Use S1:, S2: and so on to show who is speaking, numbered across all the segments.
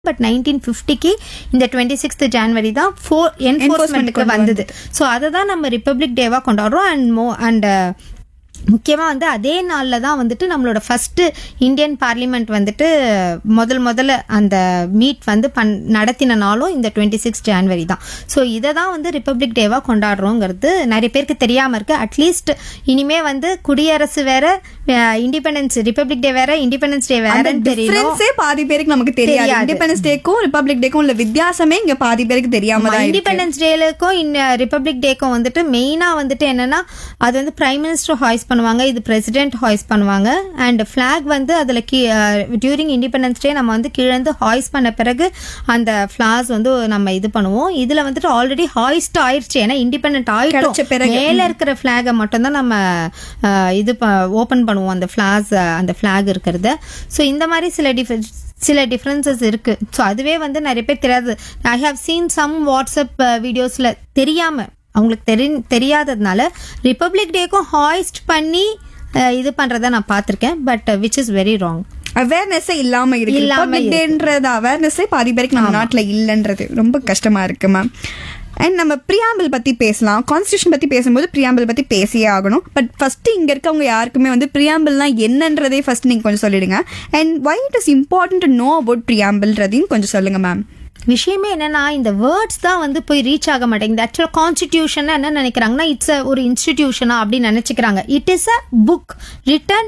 S1: But nineteen ஃபிஃப்டிக்கு இந்த twenty sixth January தான் ஃபோர் என்ஃபோர்ஸ்மெண்ட்டுக்கு
S2: கொண்டு
S1: வந்தது ஸோ அதை தான் நம்ம ரிப்பப்ளிக் டேவாக கொண்டாடுறோம் அண்ட் மோ அண்ட் முக்கியமாக வந்து அதே நாளில் தான் வந்துட்டு நம்மளோட ஃபர்ஸ்ட் இந்தியன் பார்லிமெண்ட் வந்துட்டு முதல் முதல்ல அந்த மீட் வந்து பண் நடத்தின நாளும் இந்த டுவெண்ட்டி சிக்ஸ் ஜான்வரி தான் ஸோ இதை தான் வந்து ரிப்பப்ளிக் டேவாக கொண்டாடுறோங்கிறது நிறைய பேருக்கு தெரியாமல் இருக்கு அட்லீஸ்ட் இனிமே வந்து குடியரசு வேற இண்டிபெண்டன்ஸ் ரிப்பப்ளிக் டே வேற இண்டிபெண்டன்ஸ் டே வேறன்னு தெரியணும்
S2: டிஃபரன்ஸே பாதி பேருக்கு நமக்கு தெரியாது
S1: தெரியாது.
S2: இண்டிபெண்டன்ஸ் டேக்கும் ரிபப்ளிக் டேக்கும் உள்ள வித்தியாசமே இங்க பாதி பேருக்கு தெரியாம தான் இருக்கு.
S1: இண்டிபெண்டன்ஸ் டேலுக்கும் ரிப்பப்ளிக் டேக்கும் வந்துட்டு மெயினா வந்துட்டு என்னன்னா அது வந்து பிரைம் மினிஸ்டர் ஹாய்ஸ் பண்ணுவாங்க இது பிரசிடென்ட் ஹாய்ஸ் பண்ணுவாங்க அண்ட் ஃபிளாக் வந்து அதுல டியூரிங் இண்டிபெண்டன்ஸ் டே நம்ம வந்து கீழேந்து ஹாய்ஸ் பண்ண பிறகு அந்த ஃபிளாஸ் வந்து நம்ம இது பண்ணுவோம் இதுல வந்துட்டு ஆல்ரெடி ஹாய்ஸ்ட் ஆயிடுச்சு ஏன்னா இண்டிபெண்டன்ட்
S2: கிடைச்ச
S1: ஆயிடுச்சு
S2: பிறகு.
S1: மேல இருக்கிற ஃபிளாகை மட்டும் தான் நம்ம அஹ், இது ஓபன் பண்ணுவோம் அந்த ஃபிளாஸ் அந்த ஃபிளாக் இருக்கிறத ஸோ இந்த மாதிரி சில டிஃப சில டிஃப்ரென்சஸ் இருக்கு ஸோ அதுவே வந்து நிறைய பேர் தெரியாது I have seen some WhatsApp வீடியோஸ்ல தெரியாம அவங்களுக்கு தெரி தெரியாததுனால ரிப்பப்ளிக் டேக்கும் ஹாய்ஸ்ட் பண்ணி அஹ், இது பண்றத நான் பார்த்திருக்கேன் but which is very wrong
S2: அவேர்னஸே இல்லாம இருக்கு
S1: இல்லாம
S2: ரிபப்ளிக்
S1: இருக்கு.
S2: டேன்றது அவேர்னஸே பாதி பேருக்கு நம்ம நாட்டுல இல்லன்றது ரொம்ப கஷ்டமா இருக்கு மேம் அண்ட் நம்ம பிரியாம்பிள் பத்தி பேசலாம் கான்ஸ்டியூஷன் பத்தி பேசும்போது பிரியாம்பிள் பத்தி பேசியே ஆகணும் பட் ஃபர்ஸ்ட் இங்க இருக்கவங்க யாருக்குமே வந்து பிரியாம்பிள்னா என்னன்றதே ஃபர்ஸ்ட் நீங்க கொஞ்சம் சொல்லிடுங்க and why it is important to know about பிரியாம்பிள்ன்றதையும் கொஞ்சம் சொல்லுங்க மேம்
S1: விஷயமே என்னன்னா இந்த வேர்ட்ஸ் தான் வந்து போய் ரீச் ஆக மாட்டேங்குது ஆக்சுவலாக கான்ஸ்டிடியூஷன் என்ன நினைக்கிறாங்கன்னா இட்ஸ் ஒரு இன்ஸ்டிடியூஷனா அப்படின்னு நினைச்சுக்கிறாங்க it is a book written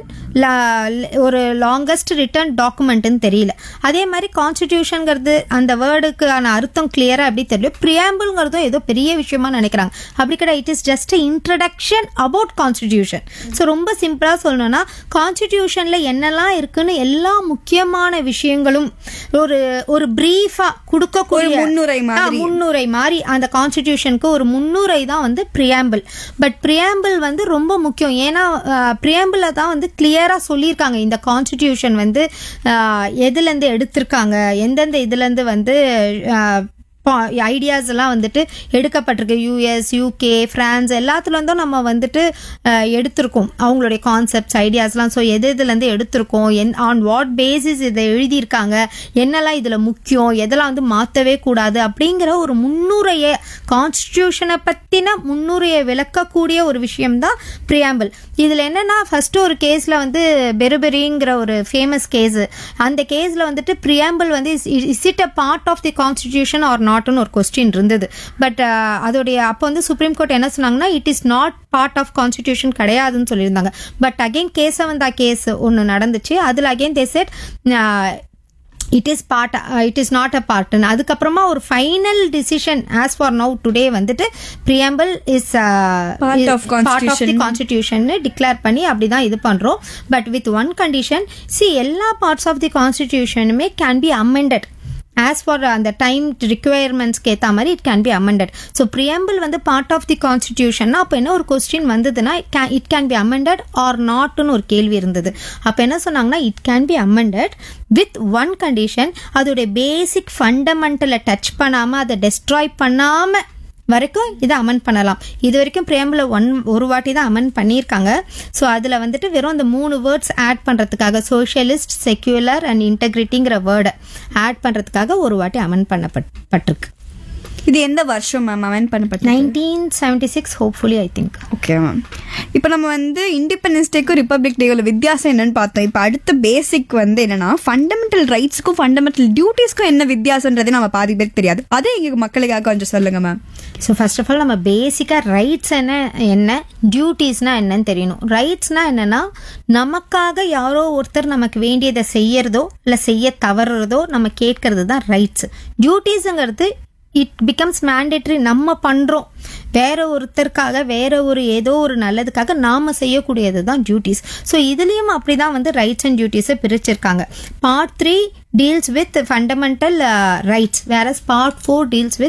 S1: ஒரு லாங்கஸ்ட் ரிட்டன் டாக்குமெண்ட்னு தெரியல அதே மாதிரி கான்ஸ்டிடியூஷன்ங்கிறது அந்த வேர்டுக்கான அர்த்தம் கிளியரா எப்படி தெரியும் பிரியாம்பிள்ங்கிறதும் ஏதோ பெரிய விஷயமா நினைக்கிறாங்க அப்படி கிடையாது it is just introduction about constitution so ரொம்ப சிம்பிளா சொல்லணும்னா கான்ஸ்டிடியூஷன்ல என்னெல்லாம் இருக்குன்னு எல்லா முக்கியமான விஷயங்களும் ஒரு ஒரு பிரீஃபா கொடுக்கக்கூடிய
S2: ஒரு முன்னுரை மாதிரி.
S1: ஆ, முன்னுரை மாதிரி அந்த கான்ஸ்டிடியூஷனுக்கு ஒரு முன்னுரை தான் வந்து பிரியாம்பிள் பட் பிரியாம்பிள் வந்து ரொம்ப முக்கியம் ஏன்னா பிரியாம்பிள தான் வந்து கிளியரா சொல்லியிருக்காங்க இந்த கான்ஸ்டிடியூஷன் வந்து ஆ, எதுல இருந்து எடுத்திருக்காங்க எந்தெந்த இதுல இருந்து வந்து ஐடியாஸ் எல்லாம் வந்துட்டு எடுக்கப்பட்டிருக்கு யூஎஸ் யூகே பிரான்ஸ் எல்லாத்துல இருந்தும் நம்ம வந்துட்டு அஹ், எடுத்திருக்கோம் அவங்களுடைய கான்செப்ட்ஸ் ஐடியாஸ்லாம் ஸோ எது இதுலேருந்து எடுத்திருக்கோம் என் ஆன் வாட் பேசிஸ் இதை எழுதியிருக்காங்க என்னெல்லாம் இதில் முக்கியம் எதெல்லாம் வந்து மாற்றவே கூடாது அப்படிங்கிற ஒரு முன்னுரையை கான்ஸ்டியூஷனை பற்றின முன்னுரையை விளக்கக்கூடிய ஒரு விஷயம்தான் பிரியாம்பிள் இதில் என்னன்னா ஃபர்ஸ்ட் ஒரு கேஸில் வந்து பெருபெரிங்கிற ஒரு ஃபேமஸ் கேஸ் அந்த கேஸில் வந்துட்டு பிரியாம்பிள் வந்து is it a part of the constitution or நாட்னு ஒரு கொஸ்டின் இருந்தது பட் அதோடைய அப்போ வந்து சுப்ரீம் கோர்ட் என்ன சொன்னாங்கன்னா it is not part of constitution கிடையாதுன்னு சொல்லியிருந்தாங்க பட் அகைன் கேசவந்தா கேஸ் ஒன்று நடந்துச்சு அதில் again they said it is part it is not a part அதுக்கப்புறமா ஒரு final decision as far as now today preamble is
S2: Part of
S1: part of the
S2: constitution.
S1: Constitution declare பண்ணி அப்படிதான் இது பண்றோம் but with one condition see எல்லா parts of the கான்ஸ்டிடியூஷனுமே can be amended as far அந்த time ரிக்குவயர்மெண்ட்ஸ்க்கு ஏற்ற மாதிரி it can be amended so preamble வந்து பார்ட் ஆஃப் தி கான்ஸ்டிடியூஷன் அப்போ என்ன ஒரு கொஸ்டின் வந்ததுன்னா it can be amended or நாட்னு ஒரு கேள்வி இருந்தது அப்போ என்ன சொன்னாங்கன்னா it can be amended with one condition அதோடைய பேசிக் ஃபண்டமெண்டலை டச் பண்ணாமல் அதை டெஸ்ட்ராய் பண்ணாமல் வரைக்கும் இதை அமெண்ட் பண்ணலாம் இது வரைக்கும் பிரேம்பில் ஒன் ஒரு வாட்டி தான் அமெண்ட் பண்ணியிருக்காங்க ஸோ அதில் வந்துட்டு வெறும் அந்த மூணு வேர்ட்ஸ் ஆட் பண்ணுறதுக்காக சோஷியலிஸ்ட் செக்யூலர் அண்ட் இன்டெகிரிட்டிங்கிற வேர்டை ஆட் பண்ணுறதுக்காக ஒரு வாட்டி அமெண்ட் பண்ணப்பட்டிருக்கு
S2: இது எந்த வருஷம் மேம் அமெண்ட் பண்ணப்பட்ட
S1: nineteen seventy six hopefully I think
S2: okay ma'am இப்போ நம்ம வந்து இண்டிபெண்டன்ஸ் டேக்கும் ரிப்பப்ளிக் டே உள்ள வித்தியாசம் என்னன்னு பார்த்தோம் இப்போ அடுத்த பேசிக் வந்து என்னன்னா ஃபண்டமெண்டல் ரைட்ஸ்க்கும் ஃபண்டமெண்டல் டியூட்டிஸ்க்கும் என்ன வித்தியாசம்ன்றதே நம்ம பாதி பேருக்கு தெரியாது அதே எங்க மக்களுக்காக கொஞ்சம் சொல்லுங்க ma'am
S1: so first of all நம்ம பேசிக்காக ரைட்ஸ் என்ன என்ன டியூட்டிஸ்னா என்னன்னு தெரியணும் ரைட்ஸ்னா என்னன்னா நமக்காக யாரோ ஒருத்தர் நமக்கு வேண்டியதை செய்யறதோ இல்லை செய்ய தவறுறதோ நம்ம கேட்கறது தான் ரைட்ஸ் டியூட்டிஸுங்கிறது இட் பிகம்ஸ் மேண்டேட்ரி நம்ம பண்றோம் வேற ஒருத்தருக்காக வேற ஒரு ஏதோ ஒரு நல்லதுக்காக நாம செய்யக்கூடியது தான் டியூட்டிஸ் ஸோ இதுலயும் அப்படிதான் வந்து ரைட்ஸ் அண்ட் டியூட்டிஸை பிரிச்சிருக்காங்க part three deals with fundamental rights வேற part four deals with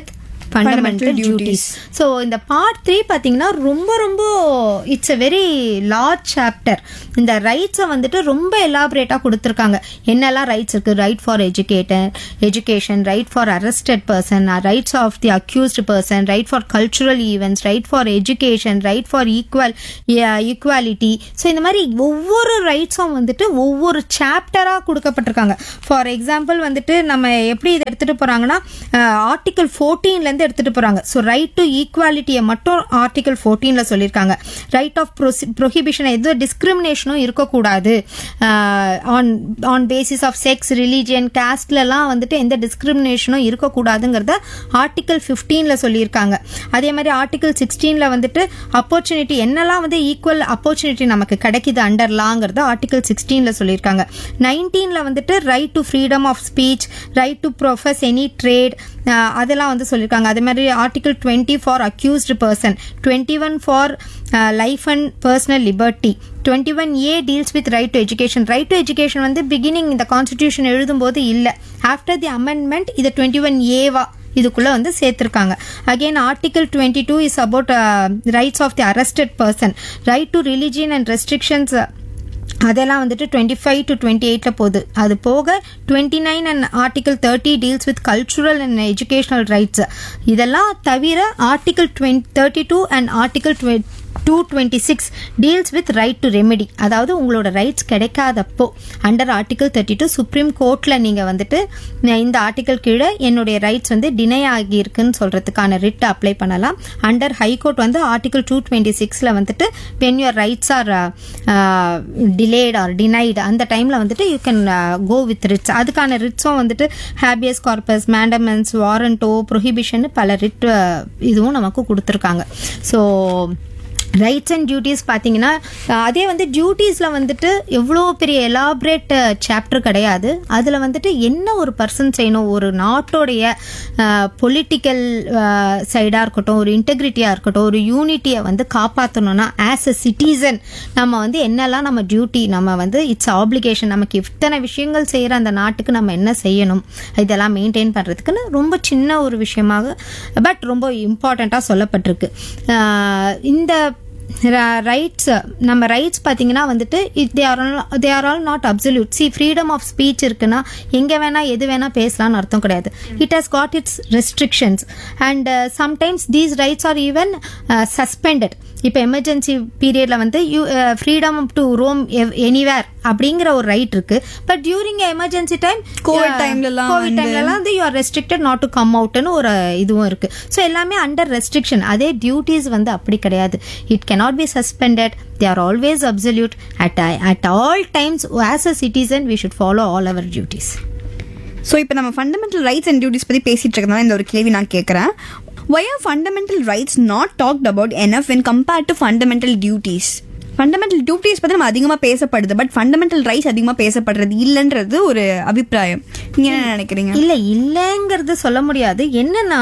S1: fundamental duties so இந்த பார்ட் த்ரீ பார்த்தீங்கன்னா ரொம்ப ரொம்ப it's a very large chapter இந்த ரைட்ஸை வந்துட்டு ரொம்ப எலாபரேட்டாக கொடுத்துருக்காங்க என்னெல்லாம் ரைட்ஸ் இருக்குது right for educator education right for arrested person rights of the accused person right for cultural events right for education right for equal equality so இந்த மாதிரி ஒவ்வொரு ரைட்ஸும் வந்துட்டு ஒவ்வொரு சாப்டராக கொடுக்கப்பட்டிருக்காங்க ஃபார் எக்ஸாம்பிள் வந்துட்டு நம்ம எப்படி இதை எடுத்துகிட்டு போகிறாங்கன்னா ஆர்டிகல் ஃபோர்டீன்லேருந்து எடுத்துகிட்டு போகிறாங்க ஸோ ரைட் டு ஈக்குவாலிட்டியை மட்டும் ஆர்டிகல் ஃபோர்டீனில் சொல்லியிருக்காங்க ரைட் ஆஃப் ப்ரொஹிபிஷன் எது டிஸ்கிரிமினேஷனும் இருக்கக்கூடாது on on basis of sex religion காஸ்ட்லலாம் வந்துட்டு எந்த டிஸ்கிரிமினேஷனும் இருக்கக்கூடாதுங்கிறத ஆர்டிகல் ஃபிஃப்டீனில் சொல்லியிருக்காங்க அதே மாதிரி ஆர்டிகல் சிக்ஸ்டீனில் வந்துட்டு அப்போர்ச்சுனிட்டி என்னெல்லாம் வந்து ஈக்குவல் அப்போர்ச்சுனிட்டி நமக்கு கிடைக்குது அண்டர் லாங்கிறத ஆர்டிகல் சிக்ஸ்டீனில் சொல்லியிருக்காங்க நைன்டீனில் வந்துட்டு right to freedom of speech right to profess any trade அதெல்லாம் வந்து சொல்லியிருக்காங்க அதே மாதிரி article twenty for accused person twenty one for life and personal liberty twenty one A deals with right to education right to education வந்து beginning இந்த constitution எழுதும்போது இல்லை after the amendment இது டுவெண்ட்டி ஒன் ஏவா இதுக்குள்ள வந்து சேர்த்திருக்காங்க again article twenty two is about rights of the arrested person right to religion and restrictions அதெல்லாம் வந்துட்டு டுவெண்ட்டி ஃபைவ் டு டுவெண்ட்டி எயிட்டில் போகுது அது போக twenty nine and article thirty deals with cultural and educational rights இதெல்லாம் தவிர article twenty thirty two and article two twenty six deals with right to remedy அதாவது உங்களோட ரைட்ஸ் கிடைக்காதப்போ under article thirty two supreme கோர்ட்டில் நீங்கள் வந்துட்டு நான் இந்த ஆர்டிகல் கீழே என்னுடைய ரைட்ஸ் வந்து டினை ஆகியிருக்குன்னு சொல்கிறதுக்கான ரிட் அப்ளை பண்ணலாம் அண்டர் ஹைகோர்ட் வந்து ஆர்டிகல் டூ டுவெண்ட்டி சிக்ஸில் வந்துட்டு when your rights are delayed or denied அந்த டைமில் வந்துட்டு you can go with writs அதுக்கான ரிட்ஸும் வந்துட்டு habeas corpus mandamus warranto prohibition பல ரிட் இதுவும் நமக்கு கொடுத்துருக்காங்க ஸோ ரைட்ஸ் அண்ட் டியூட்டிஸ் பார்த்தீங்கன்னா அதே வந்து டியூட்டிஸில் வந்துட்டு எவ்வளோ பெரிய எலாபரேட் சாப்டர் கிடையாது அதில் வந்துட்டு என்ன ஒரு பர்சன் செய்யணும் ஒரு நாட்டோடைய பொலிட்டிக்கல் சைடாக இருக்கட்டும் ஒரு இன்டெகிரிட்டியாக இருக்கட்டும் ஒரு யூனிட்டியை வந்து காப்பாற்றணும்னா ஆஸ் அ சிட்டிசன் நம்ம வந்து என்னெல்லாம் நம்ம டியூட்டி நம்ம வந்து இட்ஸ் ஆப்ளிகேஷன் நமக்கு இத்தனை விஷயங்கள் செய்கிற அந்த நாட்டுக்கு நம்ம என்ன செய்யணும் இதெல்லாம் மெயின்டைன் பண்ணுறதுக்குன்னு ரொம்ப சின்ன ஒரு விஷயமாக பட் ரொம்ப இம்பார்ட்டண்ட்டாக சொல்லப்பட்டிருக்கு இந்த ரைட்ஸ் நம்ம ரைட்ஸ் பார்த்தீங்கன்னா வந்துட்டு they are they are all not absolute see freedom of speech இருக்குன்னா எங்கே வேணால் எது வேணால் பேசலாம்னு அர்த்தம் கிடையாது it has got its restrictions and sometimes these rights are even suspended இப்போ எமர்ஜென்சி பீரியடில் வந்து you freedom to roam anywhere அப்படிங்கிற ஒரு ரைட் இருக்கு but during emergency time
S2: COVID timeலலாம்
S1: கோவிட் டைம்லலாம் வந்து you are restricted not to come அவுட்னு ஒரு இதுவும் இருக்கு ஸோ எல்லாமே அண்டர் ரெஸ்ட்ரிக்ஷன் அதே டியூட்டிஸ் வந்து அப்படி கிடையாது it cannot be suspended they are always absolute at at all times as a citizen we should follow all our duties
S2: so இப்போ நம்ம ஃபண்டமெண்டல் ரைட்ஸ் அண்ட் டியூட்டிஸ் பற்றி பேசிட்டு இருக்கனால இந்த ஒரு கேள்வி நான் கேட்குறேன் why are fundamental rights not talked about enough when compared to fundamental duties fundamental duties பற்றி நம்ம அதிகமாக பேசப்படுது பட் ஃபண்டமெண்டல் ரைட்ஸ் அதிகமாக பேசப்படுறது இல்லைன்றது ஒரு அபிப்பிராயம் நீங்கள் என்ன நினைக்கிறீங்க
S1: இல்ல இல்லைங்கிறது சொல்ல முடியாது என்னன்னா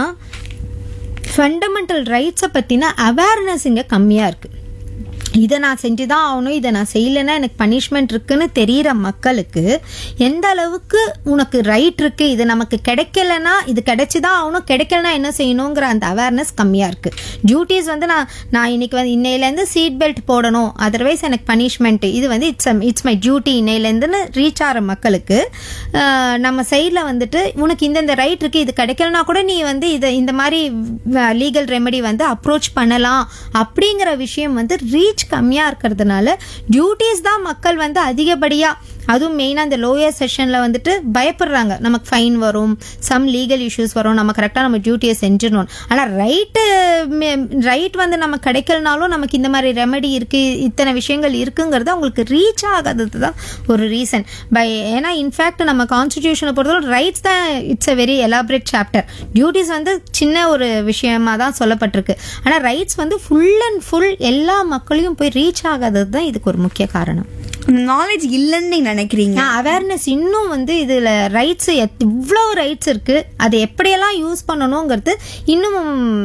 S1: ஃபண்டமெண்டல் ரைட்ஸை பத்தின அவேர்னஸ் இங்க கம்மியா இருக்கு இதை நான் செஞ்சு தான் ஆகணும் இதை நான் செய்யலைன்னா எனக்கு பனிஷ்மெண்ட் இருக்குன்னு தெரியிற மக்களுக்கு எந்த அளவுக்கு உனக்கு ரைட் இருக்கு இது நமக்கு கிடைக்கலனா இது கிடைச்சிதான் ஆகணும் கிடைக்கலனா என்ன செய்யணுங்கிற அந்த அவேர்னஸ் கம்மியாக இருக்கு டியூட்டிஸ் வந்து நான் நான் இன்னைக்கு வந்து இன்னையிலேருந்து சீட் பெல்ட் போடணும் அதர்வைஸ் எனக்கு பனிஷ்மெண்ட் இது வந்து இட்ஸ் இட்ஸ் மை டியூட்டி இன்னையிலேருந்துன்னு ரீச் ஆகிற மக்களுக்கு ஆஹ், நம்ம சைடில் வந்துட்டு உனக்கு இந்தந்த ரைட் இருக்கு இது கிடைக்கலனா கூட நீ வந்து இதை இந்த மாதிரி லீகல் ரெமெடி வந்து அப்ரோச் பண்ணலாம் அப்படிங்கிற விஷயம் வந்து ரீச் கம்மியாக இருக்கிறதுனால டியூட்டிஸ் தான் மக்கள் வந்து அதிகப்படியாக அதுவும் மெயினாக இந்த லோயர் செஷனில் வந்துட்டு பயப்படுறாங்க நமக்கு ஃபைன் வரும் சம் லீகல் இஷ்யூஸ் வரும் நம்ம கரெக்டாக நம்ம டியூட்டியை செஞ்சிடணும் ஆனால் ரைட்டு ரைட் வந்து நம்ம கிடைக்கலனாலும் நமக்கு இந்த மாதிரி ரெமெடி இருக்குது இத்தனை விஷயங்கள் இருக்குங்கிறது அவங்களுக்கு ரீச் ஆகாதது தான் ஒரு ரீசன் பை ஏன்னா இன்ஃபேக்ட் நம்ம கான்ஸ்டிடியூஷனை பொறுத்தவரை ரைட்ஸ் தான் it's a very elaborate chapter duties வந்து சின்ன ஒரு விஷயமா தான் சொல்லப்பட்டிருக்கு ஆனால் ரைட்ஸ் வந்து ஃபுல் அண்ட் ஃபுல் எல்லா மக்களையும் போய் ரீச் ஆகாதது தான் இதுக்கு ஒரு முக்கிய காரணம்
S2: நாலேஜ் இல்லைன்னு நீங்க நினைக்கிறீங்க
S1: அவேர்னஸ் இன்னும் வந்து இதுல ரைட்ஸ் இவ்வளோ ரைட்ஸ் இருக்கு அதை எப்படியெல்லாம் யூஸ் பண்ணணுங்கிறது இன்னும்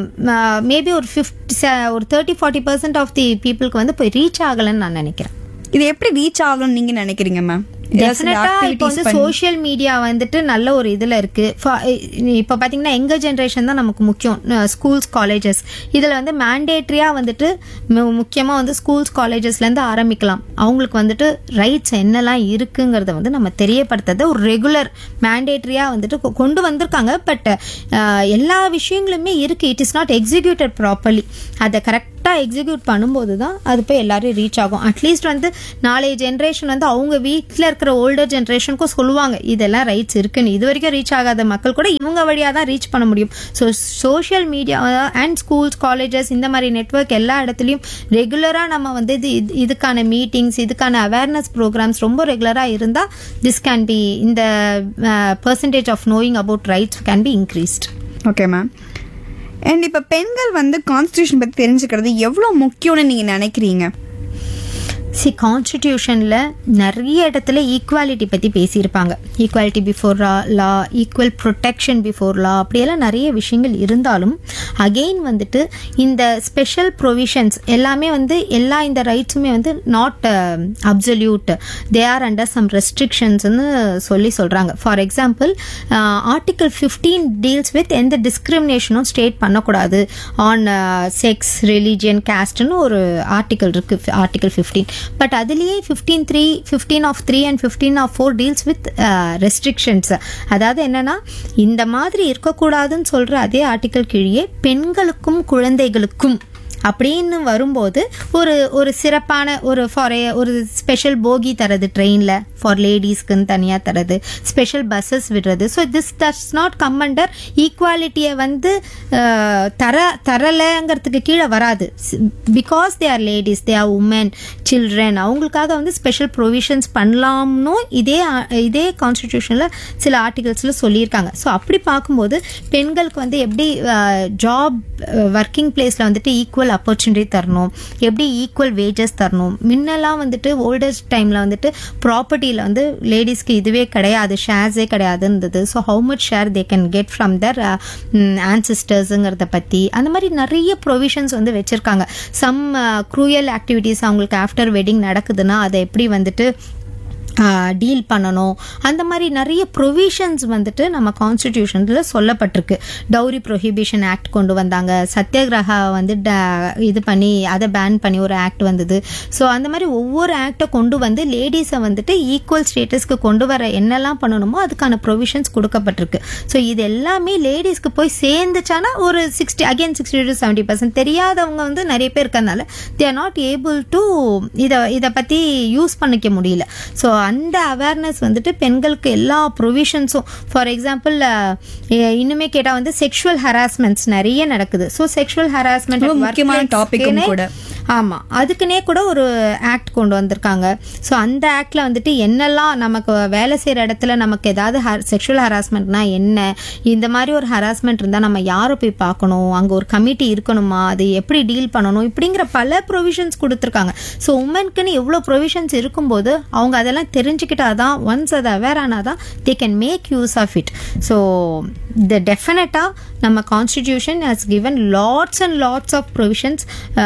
S1: மேபி ஒரு ஃபிஃப்டி ஒரு thirty forty percent of the பீப்புளுக்கு வந்து போய் ரீச் ஆகலைன்னு நான் நினைக்கிறேன்
S2: இது எப்படி ரீச் ஆகணும்னு நீங்க நினைக்கிறீங்க மேம்
S1: டெஃபினட்டா இப்போ வந்து சோஷியல் மீடியா வந்துட்டு நல்ல ஒரு இதுல இருக்கு For- இப்போ பாத்தீங்கன்னா எங்க ஜென்ரேஷன் தான் நமக்கு முக்கியம் ஸ்கூல்ஸ் காலேஜஸ் இதுல வந்து மேண்டேட்ரியா வந்துட்டு மு- முக்கியமா வந்து ஸ்கூல்ஸ் காலேஜஸ்ல இருந்து ஆரம்பிக்கலாம் அவங்களுக்கு வந்துட்டு ரைட்ஸ் என்னெல்லாம் இருக்குங்கிறத வந்து நம்ம தெரியப்படுத்துறது ஒரு ரெகுலர் மேண்டேட்ரியா வந்துட்டு கொ- கொண்டு வந்திருக்காங்க பட் எல்லா விஷயங்களுமே இருக்கு it is not executed properly அதை கரெக்டா எக்ஸிக்யூட் பண்ணும்போது தான் அது போய் எல்லாரும் ரீச் ஆகும் அட்லீஸ்ட் வந்து நாளைய ஜென்ரேஷன் வந்து அவங்க வீட்டில் இருக்கிற ஓல்டர் ஜென்ரேஷனுக்கும் சொல்லுவாங்க இதெல்லாம் ரைட்ஸ் இருக்குன்னு இது வரைக்கும் ரீச் ஆகாத மக்கள் கூட இவங்க வழியாக தான் ரீச் பண்ண முடியும் so social media and schools colleges இந்த மாதிரி நெட்வொர்க் எல்லா இடத்துலையும் ரெகுலராக நம்ம வந்து இது இது- இதுக்கான மீட்டிங்ஸ் இதுக்கான அவேர்னஸ் ப்ரோக்ராம்ஸ் ரொம்ப ரெகுலராக இருந்தால் திஸ் கேன் பி இந்த percentage of knowing about rights can be increased
S2: okay ma'am and இப்போ பெண்கள் வந்து கான்ஸ்டியூஷன் பற்றி தெரிஞ்சுக்கிறது எவ்வளோ முக்கியம்னு நீங்கள் நினைக்கிறீங்க
S1: சி கான்ஸ்டிடியூஷனில் நிறைய இடத்துல ஈக்குவாலிட்டி பற்றி பேசியிருப்பாங்க equality before law equal protection before law அப்படியெல்லாம் நிறைய விஷயங்கள் இருந்தாலும் அகெயின் வந்துட்டு இந்த ஸ்பெஷல் ப்ரொவிஷன்ஸ் எல்லாமே வந்து எல்லா இந்த ரைட்ஸுமே வந்து not absolute they are under some ரெஸ்ட்ரிக்ஷன்ஸ்னு சொல்லி சொல்கிறாங்க for example article fifteen deals with எந்த டிஸ்கிரிமினேஷனும் ஸ்டேட் பண்ணக்கூடாது ஆன் செக்ஸ் ரிலீஜியன் கேஸ்ட்னு ஒரு ஆர்டிகல் இருக்கு ஆர்டிகல் ஃபிஃப்டீன் பட் அதுலேயே fifteen three fifteen of three and fifteen of four deals with restrictions அதாவது என்னன்னா இந்த மாதிரி இருக்கக்கூடாதுன்னு சொல்ற அதே ஆர்டிகல் கீழே பெண்களுக்கும் குழந்தைகளுக்கும் அப்படின்னு வரும்போது ஒரு ஒரு சிறப்பான ஒரு ஃபார் ஒரு ஸ்பெஷல் போகி தரது ட்ரெயினில் ஃபார் லேடிஸ்க்குன்னு தனியாக தரது ஸ்பெஷல் பஸ்ஸஸ் விடுறது so this that's not come under ஈக்குவாலிட்டியை வந்து அஹ், தர தரலைங்கிறதுக்கு கீழே வராது because they are ladies they are women children அவங்களுக்காக வந்து ஸ்பெஷல் ப்ரொவிஷன்ஸ் பண்ணலாம்னு இதே ஆ- இதே கான்ஸ்டிடியூஷனில் சில ஆர்டிகல்ஸில் சொல்லியிருக்காங்க ஸோ அப்படி பார்க்கும்போது பெண்களுக்கு வந்து எப்படி ஜாப் ஒர்க்கிங் பிளேஸில் வந்துட்டு ஈக்குவல் ஆப்பர்ச்சுனிட்டி தரணும் எப்படி ஈக்குவல் வேஜஸ் தரணும் முன்னெல்லாம் வந்துட்டு ஓல்டஸ்ட் டைமில் வந்துட்டு ப்ராப்பர்ட்டியில் வந்து லேடிஸ்க்கு இதுவே கிடையாது ஷேர்ஸே கிடையாதுன்னு இருந்தது so how much share they can get from their ஆன்சிஸ்டர்ஸுங்கிறத பற்றி அந்த மாதிரி நிறைய ப்ரொவிஷன்ஸ் வந்து வச்சுருக்காங்க சம் க்ரூயல் ஆக்டிவிட்டீஸ் அவங்களுக்கு ஆஃப்டர் வெட்டிங் நடக்குதுன்னா அதை எப்படி வந்துட்டு டீல் பண்ணணும் அந்த மாதிரி நிறைய ப்ரொவிஷன்ஸ் வந்துட்டு நம்ம கான்ஸ்டிடியூஷனில் சொல்லப்பட்டிருக்கு டவுரி ப்ரொஹிபிஷன் ஆக்ட் கொண்டு வந்தாங்க சத்தியாகிரகா வந்து da- இது பண்ணி அதை பேன் பண்ணி ஒரு ஆக்ட் வந்தது ஸோ அந்த மாதிரி ஒவ்வொரு ஆக்டை கொண்டு வந்து லேடிஸை வந்துட்டு ஈக்குவல் ஸ்டேட்டஸ்க்கு கொண்டு வர என்னெல்லாம் பண்ணணுமோ அதுக்கான ப்ரொவிஷன்ஸ் கொடுக்கப்பட்டிருக்கு ஸோ இது எல்லாமே லேடிஸ்க்கு போய் சேர்ந்துச்சானா ஒரு sixty again sixty to seventy percent தெரியாதவங்க வந்து நிறைய பேர் இருக்கறனால they are not able to இதை இதை பற்றி யூஸ் பண்ணிக்க முடியல ஸோ அந்த அவேர்னஸ் வந்துட்டு பெண்களுக்கு எல்லா ப்ரொவிஷன்ஸும் ஃபார் எக்ஸாம்பிள் இன்னுமே கேட்டால் வந்து செக்ஷுவல் ஹராஸ்மெண்ட்ஸ் நிறைய நடக்குது ஸோ செக்ஷுவல் ஹராஸ்மெண்ட்
S2: ரொம்ப முக்கியமான topic உம் கூட.
S1: ஆமாம் அதுக்குன்னே கூட ஒரு ஆக்ட் கொண்டு வந்திருக்காங்க ஸோ அந்த ஆக்டில் வந்துட்டு என்னெல்லாம் நமக்கு வேலை செய்கிற இடத்துல நமக்கு ஏதாவது செக்ஷுவல் ஹராஸ்மெண்ட்னா என்ன இந்த மாதிரி ஒரு ஹராஸ்மெண்ட் இருந்தால் நம்ம யாரை போய் பார்க்கணும் அங்கே ஒரு கமிட்டி இருக்கணுமா அது எப்படி டீல் பண்ணணும் இப்படிங்கிற பல ப்ரொவிஷன்ஸ் கொடுத்துருக்காங்க ஸோ உமனுக்குன்னு எவ்வளோ ப்ரொவிஷன்ஸ் இருக்கும்போது அவங்க அதெல்லாம் தெரிஞ்சுக்கிட்டாதான் ஒன்ஸ் அதை அவேர் ஆனாதான் they can make use of it so the டெஃபினட்டாக நம்ம constitution has given lots and lots of provisions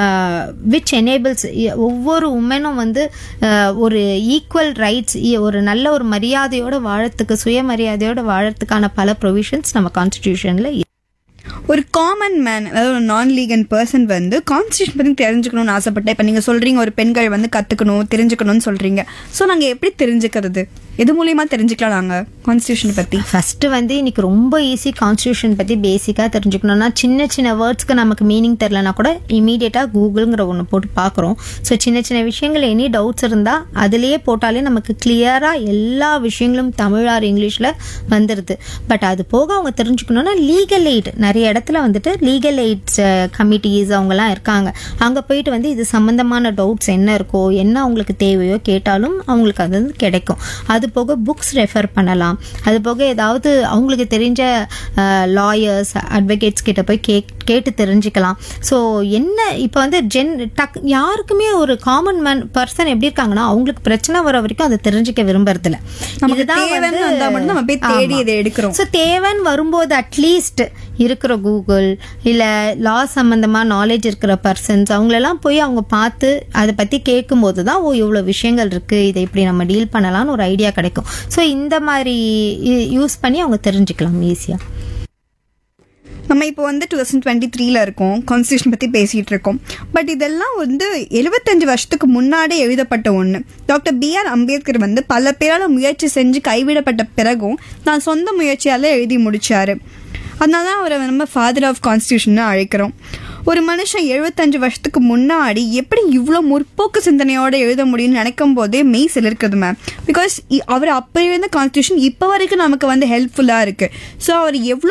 S1: which enables ஒவ்வொரு உமனும் வந்து அஹ், ஒரு ஈக்குவல் ரைட்ஸ் ஒரு நல்ல ஒரு மரியாதையோட வாழறதுக்கு சுயமரியாதையோட வாழறதுக்கான பல ப்ரொவிஷன்ஸ் நம்ம கான்ஸ்டிடியூஷனில்
S2: ஒரு காமன் மேன் அதாவது ஒரு நான் லீகன் பர்சன் வந்து கான்ஸ்டியூஷன் பற்றி தெரிஞ்சுக்கணும்னு ஆசைப்பட்டேன் இப்போ நீங்கள் சொல்கிறீங்க ஒரு பெண்கள் வந்து கற்றுக்கணும் தெரிஞ்சுக்கணும்னு சொல்கிறீங்க ஸோ நாங்கள் எப்படி தெரிஞ்சுக்கிறது எது மூலியமா தெரிஞ்சுக்கலாம் நாங்கள் கான்ஸ்டியூஷன் பற்றி
S1: ஃபர்ஸ்ட் வந்து இன்னைக்கு ரொம்ப ஈஸி கான்ஸ்டியூஷன் பத்தி பேசிக்கா தெரிஞ்சுக்கணும்னா சின்ன சின்ன வேர்ட்ஸ்க்கு நமக்கு மீனிங் தெரிலனா கூட இமீடியட்டா கூகுள்ங்கிற ஒன்று போட்டு பார்க்குறோம் ஸோ சின்ன சின்ன விஷயங்கள் எனி டவுட்ஸ் இருந்தா அதுலயே போட்டாலே நமக்கு கிளியரா எல்லா விஷயங்களும் தமிழ் ஆர் இங்கிலீஷ்ல வந்துருது பட் அது போக அவங்க தெரிஞ்சுக்கணும்னா லீகல் எய்ட் நிறைய இடத்துல வந்துட்டு லீகல் எய்ட்ஸ் கமிட்டிஸ் அவங்கலாம் இருக்காங்க அங்க போயிட்டு வந்து இது சம்பந்தமான டவுட்ஸ் என்ன இருக்கோ என்ன அவங்களுக்கு தேவையோ கேட்டாலும் அவங்களுக்கு அது வந்து கிடைக்கும் அது போக புக்ஸ் ரெஃபர் பண்ணலாம் அது போக ஏதாவது அவங்களுக்கு தெரிஞ்ச லாயர்ஸ் அட்வொகேட்ஸ் கிட்ட போய் கேட்டு கேட்டு தெரிஞ்சுக்கலாம் ஸோ என்ன இப்போ வந்து ஜென் டக் யாருக்குமே ஒரு காமன் மேன் பர்சன் எப்படி இருக்காங்கன்னா அவங்களுக்கு பிரச்சனை வர வரைக்கும் அதை தெரிஞ்சுக்க விரும்புறதில்ல
S2: நமக்கு தேவைன்னு வந்தா மட்டும் நம்ம போய் தேடி இதை எடுக்கிறோம்.
S1: ஸோ தேவைன்னு வரும்போது அட்லீஸ்ட் இருக்கிற கூகுள் இல்லை லா சம்மந்தமாக நாலேஜ் இருக்கிற பர்சன்ஸ் அவங்களெல்லாம் போய் அவங்க பார்த்து அதை பற்றி கேட்கும்போது தான் ஓ இவ்வளோ விஷயங்கள் இருக்குது இதை இப்படி நம்ம டீல் பண்ணலாம்னு ஒரு ஐடியா கிடைக்கும் ஸோ இந்த மாதிரி யூஸ் பண்ணி அவங்க தெரிஞ்சுக்கலாம் ஈஸியாக
S2: நம்ம இப்போ வந்து டூ தௌசண்ட் டுவெண்ட்டி த்ரீல இருக்கோம் கான்ஸ்டியூஷன் பற்றி பேசிகிட்டு இருக்கோம் பட் இதெல்லாம் வந்து எழுபத்தஞ்சு வருஷத்துக்கு முன்னாடி எழுதப்பட்ட ஒன்று டாக்டர் பி ஆர் அம்பேத்கர் வந்து பல பேரால் முயற்சி செஞ்சு கைவிடப்பட்ட பிறகும் தான் சொந்த முயற்சியால் எழுதி முடிச்சாரு அதனால தான் அவரை நம்ம ஃபாதர் ஆஃப் கான்ஸ்டியூஷன் அழைக்கிறோம் ஒரு மனுஷன் எழுபத்தஞ்சு வருஷத்துக்கு முன்னாடி எப்படி இவ்வளோ முற்போக்கு சிந்தனையோட எழுத முடியும்னு நினைக்கும் போதே மெய் சிலிருக்குது மேம் பிகாஸ் அவர் அப்போ இருந்த கான்ஸ்டியூஷன் இப்போ வரைக்கும் நமக்கு வந்து ஹெல்ப்ஃபுல்லாக இருக்கு ஸோ அவர் எவ்வளோ